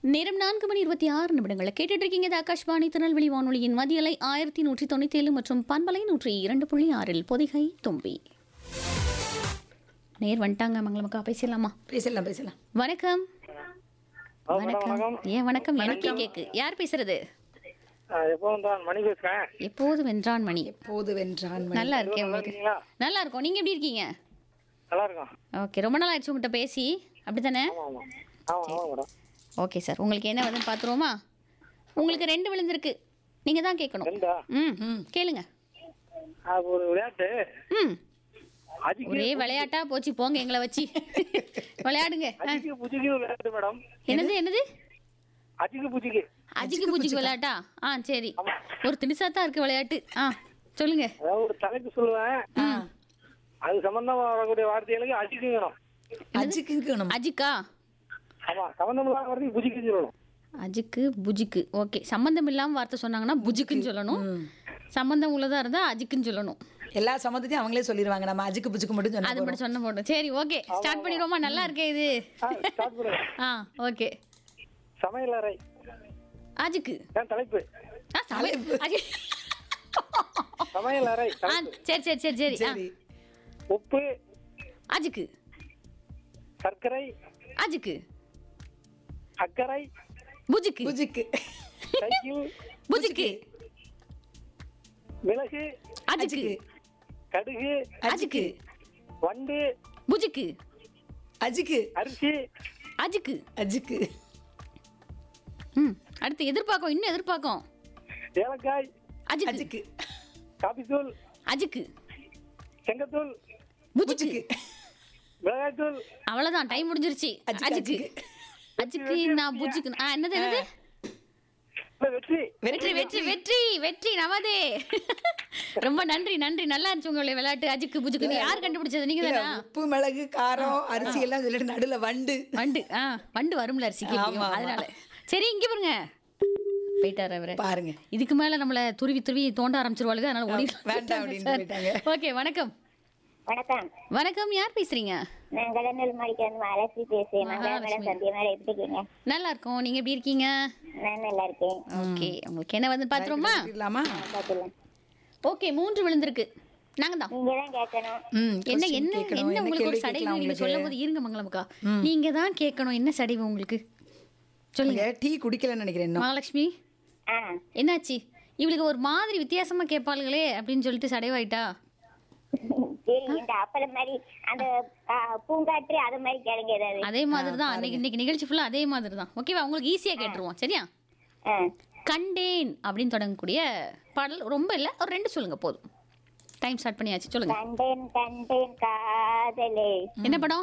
நேரம் நான்கு மணி இருபத்தி ஆறு நிமிடங்களை கேட்டுட்டு இருக்கீங்க இது ஆகாஷ்வாணி திருநெல்வேலி வானொலியின் மதியலை ஆயிரத்தி நூற்றி தொண்ணூத்தி ஏழு மற்றும் பண்பலை நூற்றி இரண்டு புள்ளி ஆறில் பொதிகை தும்பி நேர் வந்துட்டாங்க மங்களமக்கா பேசலாமா பேசலாம் பேசலாம் வணக்கம் ஆ, மேடம், வணக்கம் ஏன் வணக்கம் எனக்கே கேக்கு யார் பேசுறது ஆ, எப்பவும் தான் மணி பேசுறேன் எப்போது வென்றான் மணி போது வென்றான் மணி. நல்லா இருக்கேன் நல்லா உங்களுக்கு இருக்கீங்களா நல்லா இருக்கும் நீங்க எப்படி இருக்கீங்க நல்லா இருக்கும் ஓகே ரொம்ப நாள் ஆயிடுச்சு உங்ககிட்ட பேசி அப்படித்தானே ஆமா ஆமா ஆமா ஆமா மேடம் ஓகே சார் உங்களுக்கு என்ன வந்து பார்த்துருவோமா உங்களுக்கு ரெண்டு விழுந்திருக்கு நீங்க தான் கேட்கணும் ரெண்டா ம் கேளுங்க அது ஒரு விளையாட்டு ம் அஜிக்கு ஒரே விளையாட்டா போச்சு போங்க எங்களை வச்சு விளையாடுங்க ஆ, அஜிக்கு புஜிக்கு விளையாட்டு மேடம் என்னது என்னது அஜிக்கு புஜிக்கு அஜிக்கு பூச்சிக்கு விளையாட்டா ஆ சரி ஒரு திணிசா தான் இருக்கு விளையாட்டு ஆ சொல்லுங்க அதாவது ஒரு தலைப்பு சொல்லுவேன் அது சம்பந்தமா வரக்கூடிய வார்த்தைகளுக்கு அஜிக்கு வேணும் அஜிக்கு இருக்கணும் அஜிக்கா ஆமா சம்பந்தம் இல்லாத வார்த்தைக்கு புஜிக்கு சொல்லணும் அஜிக்கு புஜிக்கு ஓகே சம்பந்தம் இல்லாம வார்த்தை சொன்னாங்கன்னா புஜிக்குன்னு சொல்லணும் சம்பந்தம் உள்ளதா இருந்தா அஜிக்குன்னு சொல்லணும் எல்லா சம்மந்தத்தையும் அவங்களே சொல்லிடுவாங்க நம்ம அஜிக்கு புஜிக்கு மட்டும் சொன்னா அது மட்டும் சொன்ன போட்டோம் சரி ஓகே ஸ்டார்ட் பண்ணிடுவோமா நல்லா இருக்கே இது ஆ, ஸ்டார்ட் பண்ணுங்க ஆ ஓகே சமையல் அறை அஜிக்கு ஏன் தலைப்பு ஆ, சமையல். அஜி- சமையல் அறை ஆ, தலைப்பு சரி சரி சரி சரி ஆ, சரி உப்பு அஜிக்கு சர்க்கரை அஜிக்கு அக்கறை புஜிக்கு புஜிக்கு சைக்கிள் புஜிக்கு மிளகு அஜிக்கு கடுகு அஜிக்கு வண்டு புஜிக்கு அஜிக்கு அரிசி அஜிக்கு அஜிக்கு ம் அடுத்து எதிர்பார்க்கும் இன்னும் எதிர்பார்க்கும் ஏலக்காய் அஜிக்கு அஜிக்கு காபித்தூள் அஜிக்கு செங்கத்தூள் புஜிக்கு மிளகாய்த்தூள் அவ்வளவுதான் டைம் முடிஞ்சிருச்சு அஜிக்கு, அஜிக்கு அஜிக்கு நான் புஜிக்கு ஆ என்னது என்னது இல்ல, வெற்றி வெற்றி வெற்றி வெற்றி வெற்றி நமதே ரொம்ப நன்றி நன்றி நல்லா இருந்துச்சு உங்களுடைய விளையாட்டு அஜிக்கு புஜிக்கு யார் கண்டுபிடிச்சது நீங்க இல்ல, தானா உப்பு மிளகு காரம் அரிசி எல்லாம் சொல்லிட்டு நடுவுல வண்டு வண்டு ஆ வண்டு வரும்ல அரிசிக்கு ஆமா, எப்படியும். ஆமா. அதனால சரி இங்க பாருங்க போயிட்டாரு அவரு பாருங்க இதுக்கு மேல நம்மள துருவி துருவி தோண்ட ஆரம்பிச்சிருவாளுங்க அதனால ஓடி வேண்டாம் அப்படின்னு போயிட்டாங்க. ஓகே வணக்கம் வணக்கம் வணக்கம் யார் பேசுறீங்க நான் கடனூர் மாடிக்கு வந்து மகாலட்சுமி பேசுறேன் மங்களா மேடம் மகாலட்சுமி. சந்தியா மேடம் எப்படி இருக்கீங்க நல்லா இருக்கோம் நீங்க எப்படி இருக்கீங்க நான் நல்லா இருக்கேன் ஓகே உங்களுக்கு என்ன வந்து பாத்துருவோமா இல்லாமா பார்த்துலாம் ஓகே மூன்று விழுந்திருக்கு நாங்க தான் நீங்க தான் கேட்கணும் ம் என்ன question என்ன கேட்கணும். என்ன உங்களுக்கு கேள்வி ஒரு சடைவு கேட்கலாம் நீங்க உங்களுக்கு? சொல்லும் போது இருங்க மங்களமுக்கா நீங்க தான் கேட்கணும் என்ன சடைவு உங்களுக்கு சொல்லுங்க நீங்க டீ குடிக்கலன்னு நினைக்கிறேன் இன்னும் மகாலட்சுமி ஆ என்னாச்சு இவளுக்கு ஒரு மாதிரி வித்தியாசமா கேட்பாளுகளே அப்படின்னு சொல்லிட்டு சடைவாயிட்டா சரி இந்த அப்பளம் மாதிரி அந்த ஆ, பூங்காற்று அது மாதிரி கேளுங்க ஏதாவது அதே மாதிரி தான் அன்னைக்கு இன்னைக்கு நிகழ்ச்சி ஃபுல்லா அதே மாதிரி தான் ஓகேவா உங்களுக்கு ஈஸியா கேட்டுருவோம் சரியா ஆ கண்டேன் அப்படின்னு தொடங்கக்கூடிய பாடல் ரொம்ப இல்ல ஒரு ரெண்டு சொல்லுங்க போதும் டைம் ஸ்டார்ட் பண்ணியாச்சு சொல்லுங்க கண்டேன் கண்டேன் காதலே என்ன படம்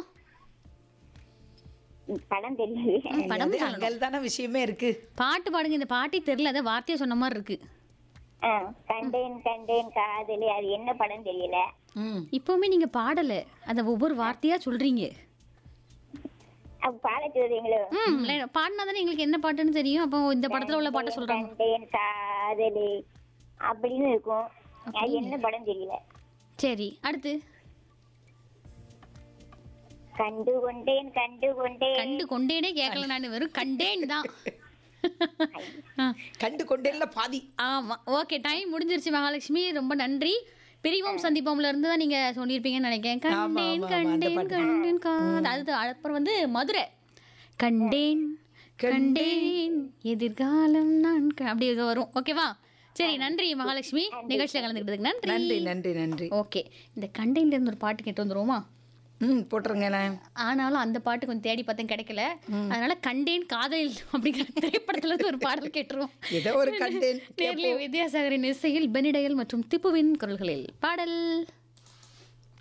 படம் தெரியுது படம் அது சொல்லணும் அங்கல் தானே விஷயமே இருக்கு பாட்டு பாடுங்க இந்த பாட்டே தெரியல அதை வார்த்தையா சொன்ன மாதிரி இருக்கு ஆ, கண்டேன் கண்டேன் காதலே அது என்ன படம் தெரியல ம் இப்பவுமே நீங்க பாடல அந்த ஒவ்வொரு வார்த்தையா சொல்றீங்க அப்ப பாட சொல்றீங்களோ ம் பாடினா தானே எங்களுக்கு என்ன பாட்டுன்னு தெரியும் அப்போ இந்த படத்துல உள்ள பாட்டை சொல்றாங்க கண்டேன் காதலே அப்படின்னு இருக்கும் அது என்ன படம் தெரியல சரி அடுத்து கண்டு கொண்டேன் கண்டு கொண்டேன் கண்டு கொண்டேனே கேட்கல நான் வெறும் கண்டேன் தான் ஆ, கண்டு கொண்டேன்ல பாதி ஆமா ஓகே டைம் முடிஞ்சிருச்சு மகாலட்சுமி ரொம்ப நன்றி பிரிவோம் சந்திப்போம்ல இருந்து தான் நீங்க சொல்லியிருப்பீங்கன்னு நினைக்கிறேன் ஆமா, கண்டேன் ஆமா, ஆமா, அந்த கண்டேன் பாட்டு. கண்டேன் காது அது அப்புறம் வந்து மதுரை கண்டேன் கண்டேன் எதிர்காலம் நான் க- அப்படி ஏதோ வரும் ஓகேவா சரி நன்றி மகாலட்சுமி நிகழ்ச்சியில் கலந்துக்கிட்டதுக்கு நன்றி நன்றி நன்றி நன்றி ஓகே இந்த கண்டேன்ல இருந்து ஒரு பாட்டு கேட்டு வந்துருவோமா ம் போட்டுருங்க ஆனாலும் அந்த பாட்டு கொஞ்சம் தேடி பார்த்தேன் கிடைக்கல அதனால கண்டேன் காதலில் அப்படிங்கிற திரைப்படத்துல இருந்து ஒரு பாடல் கேட்டுருவோம் ஏதோ ஒரு கண்டேன் நேர்லி வித்யாசாகரின் இசையில் பெனிடயல் மற்றும் திப்புவின் குரல்களில் பாடல்